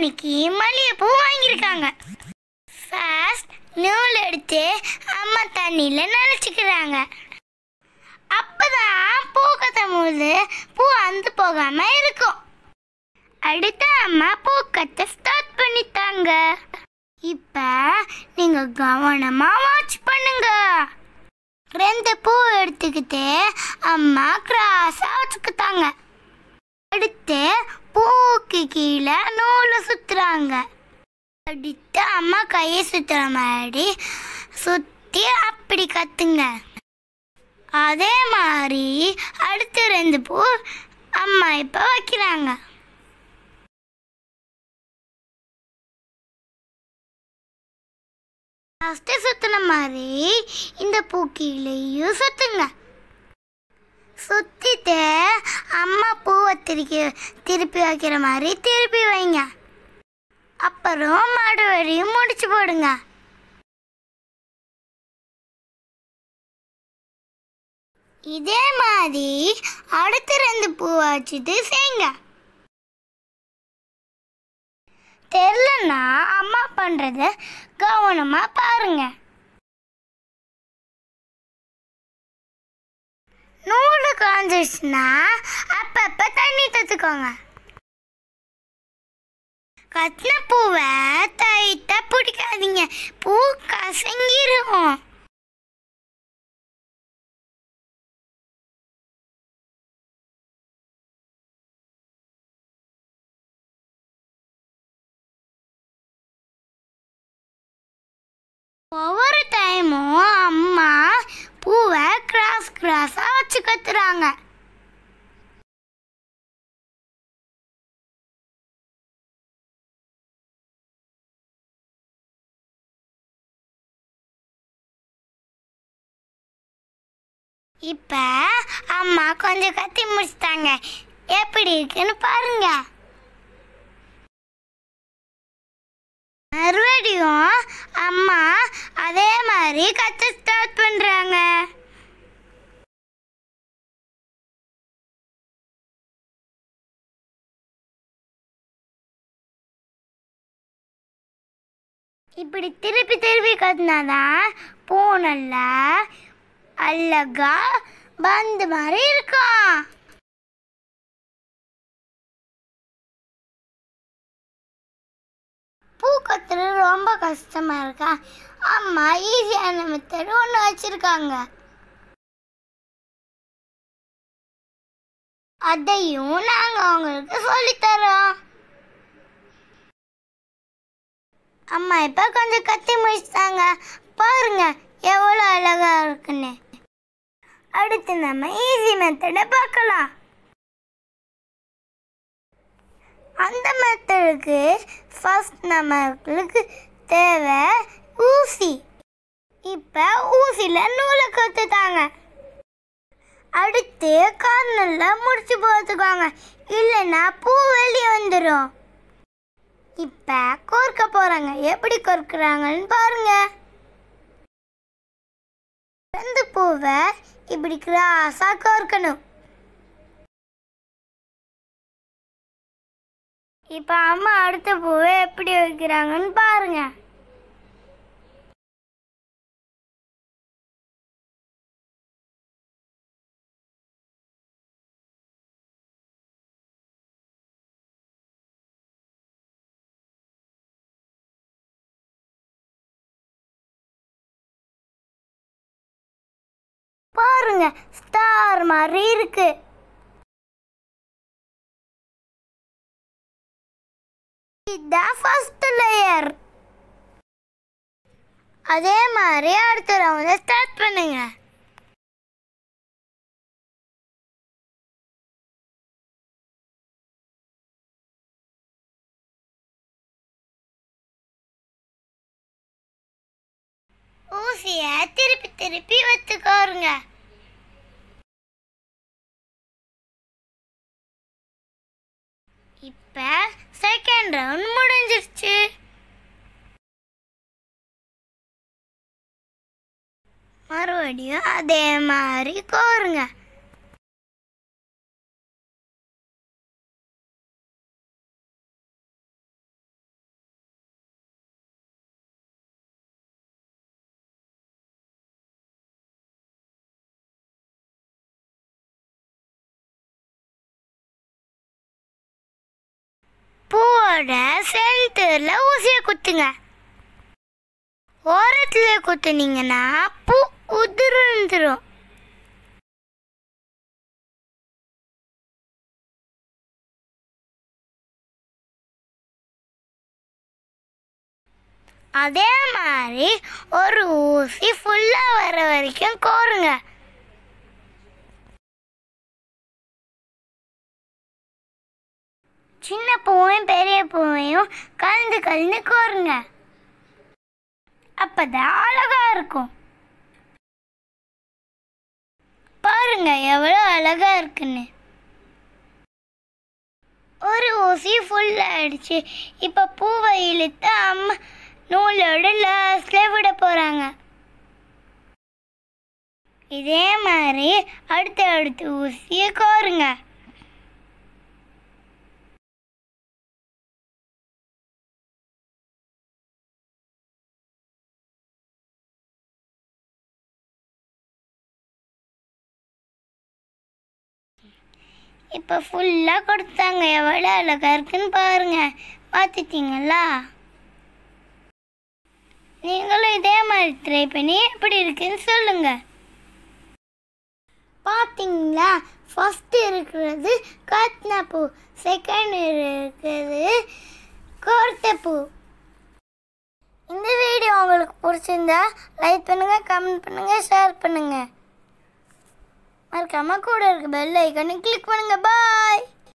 அன்னைக்கு மல்லிகைப்பூ வாங்கியிருக்காங்க ஃபர்ஸ்ட் நூல் எடுத்து அம்மா தண்ணியில் நனைச்சிக்கிறாங்க அப்பதான் பூ கத்தும் போது பூ அந்து போகாம இருக்கும் அடுத்து அம்மா பூ கத்த ஸ்டார்ட் பண்ணிட்டாங்க இப்ப நீங்க கவனமா வாட்ச் பண்ணுங்க ரெண்டு பூ எடுத்துக்கிட்டு அம்மா கிராஸா வச்சுக்கிட்டாங்க அடுத்து பூக்கு கீழே நூலை சுத்துறாங்க அடுத்து அம்மா கையை சுத்துற மாதிரி சுத்தி அப்படி கத்துங்க அதே மாதிரி அடுத்த ரெண்டு பூ அம்மா இப்ப வைக்கிறாங்க ஃபஸ்ட்டு சுத்தின மாதிரி இந்த பூக்கீழையும் சுத்துங்க சுத்திட்டு அம்மா பூவை திருப்பி திருப்பி வைக்கிற மாதிரி திருப்பி வைங்க அப்புறம் மறுபடியும் முடிச்சு போடுங்க இதே மாதிரி அடுத்த ரெண்டு பூ வச்சுட்டு செய்யுங்க தெரிலன்னா அம்மா பண்றத கவனமா பாருங்க நூலு காஞ்சிருச்சுன்னா அப்பப்ப தண்ணி தத்துக்கோங்க கட்டின பூவை டைட்டா பிடிக்காதீங்க பூ கசங்கிரும் ஒவ்வொரு டைமும் அம்மா பூவை கிராஸ் கிராஸா வச்சு கத்துறாங்க இப்ப அம்மா கொஞ்சம் கத்தி முடிச்சிட்டாங்க எப்படி இருக்குன்னு பாருங்க மறுபடியும் அம்மா அதே மாதிரி கத்த ஸ்டார்ட் பண்றாங்க இப்படி திருப்பி திருப்பி கத்துனாதான் பூ நல்லா அழகா பந்து மாதிரி இருக்கும் பூ கத்துறது ரொம்ப கஷ்டமா இருக்கா அம்மா ஈஸியான மெத்தட் ஒன்று வச்சிருக்காங்க அதையும் நாங்க அவங்களுக்கு சொல்லித்தரோம் அம்மா இப்ப கொஞ்சம் கத்தி முடிச்சிட்டாங்க பாருங்க எவ்வளோ அழகா இருக்குன்னு அடுத்து நம்ம ஈஸி மெத்தடை பார்க்கலாம் அந்த மெத்தடுக்கு ஃபர்ஸ்ட் நம்மளுக்கு தேவை ஊசி இப்போ ஊசியில் நூலை கற்றுத்தாங்க அடுத்து கார்னரில் முடிச்சு போட்டுக்கோங்க இல்லைன்னா பூ வெளியே வந்துடும் இப்போ கோர்க்க போகிறாங்க எப்படி கோர்க்குறாங்கன்னு பாருங்க ரெண்டு பூவை இப்படி கிராஸாக கோர்க்கணும் இப்போ அம்மா அடுத்த பூவை எப்படி வைக்கிறாங்கன்னு பாருங்க பாருங்க ஸ்டார் மாதிரி இருக்கு இதுதான் ஃபர்ஸ்ட் லேயர் அதே மாதிரி அடுத்த ரவுண்ட ஸ்டார்ட் பண்ணுங்க ஊசிய திருப்பி திருப்பி வச்சுக்கோருங்க இப்ப செகண்ட் ரவுண்ட் முடிஞ்சிருச்சு மறுபடியும் அதே மாதிரி கோருங்க பூவோட சென்டரில் ஊசியை குத்துங்க ஓரத்தில் குத்துனீங்கன்னா பூ உதிர்ந்துரும் அதே மாதிரி ஒரு ஊசி ஃபுல்லாக வர வரைக்கும் கோருங்க சின்ன பூவையும் பெரிய பூவையும் கலந்து கலந்து கோருங்க அப்பதான் அழகா இருக்கும் பாருங்க எவ்வளோ அழகா இருக்குன்னு ஒரு ஊசி ஃபுல் ஆயிடுச்சு இப்போ பூவை இழுத்து அம்மா நூலோட லாஸ்ட்ல விட போறாங்க இதே மாதிரி அடுத்த அடுத்த ஊசியை கோருங்க இப்போ ஃபுல்லாக கொடுத்தாங்க எவ்வளோ அழகா இருக்குன்னு பாருங்க பார்த்துட்டீங்களா நீங்களும் இதே மாதிரி ட்ரை பண்ணி எப்படி இருக்குன்னு சொல்லுங்க பார்த்தீங்களா ஃபர்ஸ்ட் இருக்கிறது காத்னா பூ செகண்ட் இருக்கிறது கோர்த்த பூ இந்த வீடியோ உங்களுக்கு பிடிச்சிருந்தா லைக் பண்ணுங்க கமெண்ட் பண்ணுங்க ஷேர் பண்ணுங்க மறக்காம கூட இருக்க பெல் ஐக்கனை கிளிக் பண்ணுங்க பாய்